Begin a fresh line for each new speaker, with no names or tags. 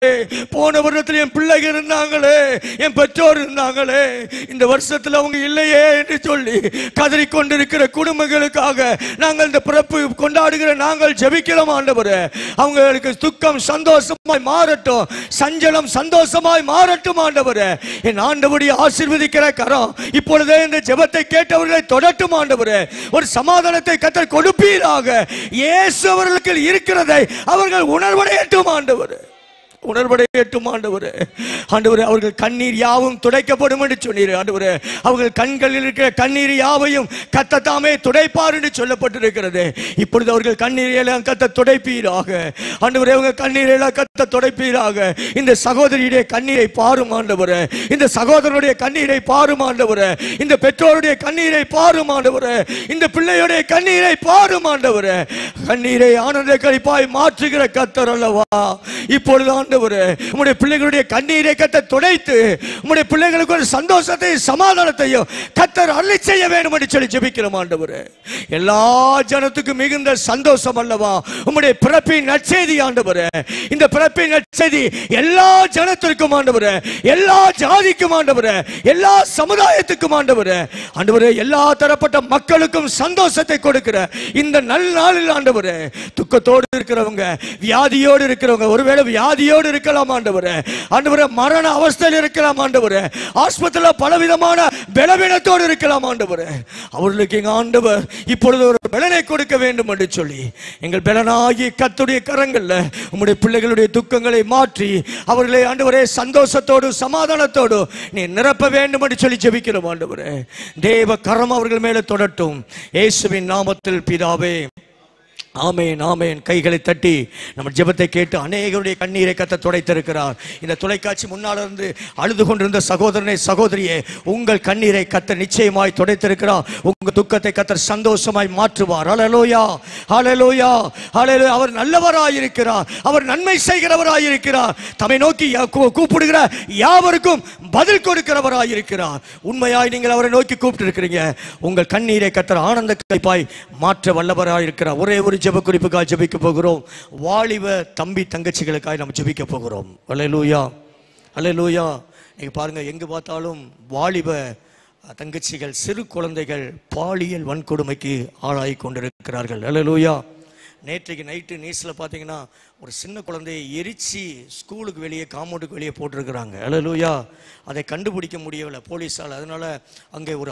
போன வருடத்தில் என் பிள்ளைகள் இருந்தாங்களே என் பெற்றோர் இருந்தாங்களே இந்த வருஷத்தில் அவங்க இல்லையே என்று சொல்லி கதறிக் கொண்டிருக்கிற குடும்பங்களுக்காக நாங்கள் இந்த பிறப்பு கொண்டாடுகிற நாங்கள் ஜெபிக்கிறோம் ஆண்டவரே அவங்களுக்கு துக்கம் சந்தோஷமாய் மாறட்டும் சஞ்சலம் சந்தோஷமாய் மாறட்டும் ஆண்டவரே என் ஆண்டவருடைய ஆசீர்வதிக்கிற கரம் இப்பொழுதே இந்த ஜெபத்தை கேட்டவர்களை தொடட்டும் ஆண்டவரே ஒரு சமாதானத்தை கத்தர் கொடுப்பீராக இயேசு அவர்களுக்கு இருக்கிறதை அவர்கள் உணர்வடையட்டும் ஆண்டவரே உணர்வடையட்டும் ஆண்டவரே ஆண்டவரே அவர்கள் கண்ணீர் யாவும் துடைக்கப்படும் என்று சொன்னீர் ஆண்டவரே அவர்கள் கண்களில் இருக்கிற கண்ணீர் யாவையும் கத்தத்தாமே துடைப்பார் என்று சொல்லப்பட்டிருக்கிறது இப்பொழுது அவர்கள் கண்ணீரை எல்லாம் கத்த துடைப்பீராக ஆண்டவரே அவங்க கண்ணீரை எல்லாம் கத்த துடைப்பீராக இந்த சகோதரியுடைய கண்ணீரை பாரும் ஆண்டவரே இந்த சகோதரனுடைய கண்ணீரை பாரும் ஆண்டவரே இந்த பெற்றோருடைய கண்ணீரை பாரும் ஆண்டவரே இந்த பிள்ளையுடைய கண்ணீரை பாரும் ஆண்டவரே கண்ணீரை ஆனந்த கழிப்பாய் மாற்றுகிற கத்தர் அல்லவா இப்பொழுது ஆண்டவரே உம்முடைய பிள்ளைகளுடைய கண்ணீரை கத்த துடைத்து உம்முடைய பிள்ளைகளுக்கு ஒரு சந்தோஷத்தையும் சமாதானத்தையும் கத்தர் அருளி செய்ய வேண்டும் என்று சொல்லி ஜெபிக்கிறோம் ஆண்டவரே எல்லா ஜனத்துக்கும் மிகுந்த சந்தோஷம் அல்லவா உம்முடைய பிறப்பின் நற்செய்தி ஆண்டவரே இந்த பிறப்பின் நற்செய்தி எல்லா ஜனத்திற்கும் ஆண்டவரே எல்லா ஜாதிக்கும் ஆண்டவரே எல்லா சமுதாயத்துக்கும் ஆண்டவரே ஆண்டவரே எல்லா தரப்பட்ட மக்களுக்கும் சந்தோஷத்தை கொடுக்கிற இந்த நல் நாளில் ஆண்டவரே துக்கத்தோடு இருக்கிறவங்க வியாதியோடு இருக்கிறவங்க ஒருவேளை வியாதியோடு இருக்கலாம் ஆண்டவரே ஆண்டவரே மரண அவஸ்தையில் இருக்கலாம் ஆண்டவரே ஆஸ்பத்திரியில் பலவிதமான பலவீனத்தோடு இருக்கலாம் ஆண்டவரே அவர்களுக்கு எங்க ஆண்டவர் இப்பொழுது ஒரு பலனை கொடுக்க வேண்டும் என்று சொல்லி எங்கள் பலனாகி கத்துடைய கரங்கள்ல உம்முடைய பிள்ளைகளுடைய துக்கங்களை மாற்றி அவர்களை ஆண்டவரே சந்தோஷத்தோடு சமாதானத்தோடு நீ நிரப்ப வேண்டும் என்று சொல்லி ஜெபிக்கிறோம் ஆண்டவரே தேவ கரம் அவர்கள் மேல தொடட்டும் இயேசுவின் நாமத்தில் பிதாவே ஆமேன் ஆமேன் கைகளை தட்டி நம்ம ஜெபத்தை கேட்டு அநேகருடைய கண்ணீரை கத்த துடைத்திருக்கிறார் இந்த தொலைக்காட்சி முன்னால் இருந்து அழுது கொண்டிருந்த சகோதரனை சகோதரியே உங்கள் கண்ணீரை கத்த நிச்சயமாய் துடைத்திருக்கிறார் உங்க துக்கத்தை கத்தர் சந்தோஷமாய் மாற்றுவார் ஹalleluya ஹalleluya ஹalleluya அவர் நல்லவராயிருக்கிறார் அவர் நன்மை செய்கிறவராயிருக்கிறார் தம்மை நோக்கி யா- கூ- கூப்பிடுகிற யாவருக்கும் பதில் கொடுக்கிறவராயிருக்கிறார் உண்மையாய் நீங்கள் அவரை நோக்கி கூப்பிட்டு இருக்கிறீங்க உங்கள் கண்ணீரை கத்தர் ஆனந்த கைப்பாய் மாற்ற வல்லவராயிருக்கிறார் ஒரே ஒரு ஜெப குறிப்புக்காக ஜெபிக்க போகிறோம் வாலிப தம்பி தங்கச்சிகளுக்காக நம்ம ஜெபிக்க போகிறோம் அல்லேலூயா அல்லேலூயா நீங்க பாருங்க எங்க பார்த்தாலும் வாலிப தங்கச்சிகள் சிறு குழந்தைகள் பாலியல் வன்கொடுமைக்கு ஆளாகி கொண்டிருக்கிறார்கள் அல்லேலூயா நேற்றைக்கு நைட்டு நியூஸில் பார்த்தீங்கன்னா ஒரு சின்ன குழந்தையை எரிச்சு ஸ்கூலுக்கு வெளியே காம்பவுண்டுக்கு வெளியே போட்டிருக்கிறாங்க அல்லேலூயா அதை கண்டுபிடிக்க முடியவில்லை போலீஸால் அதனால அங்கே ஒரு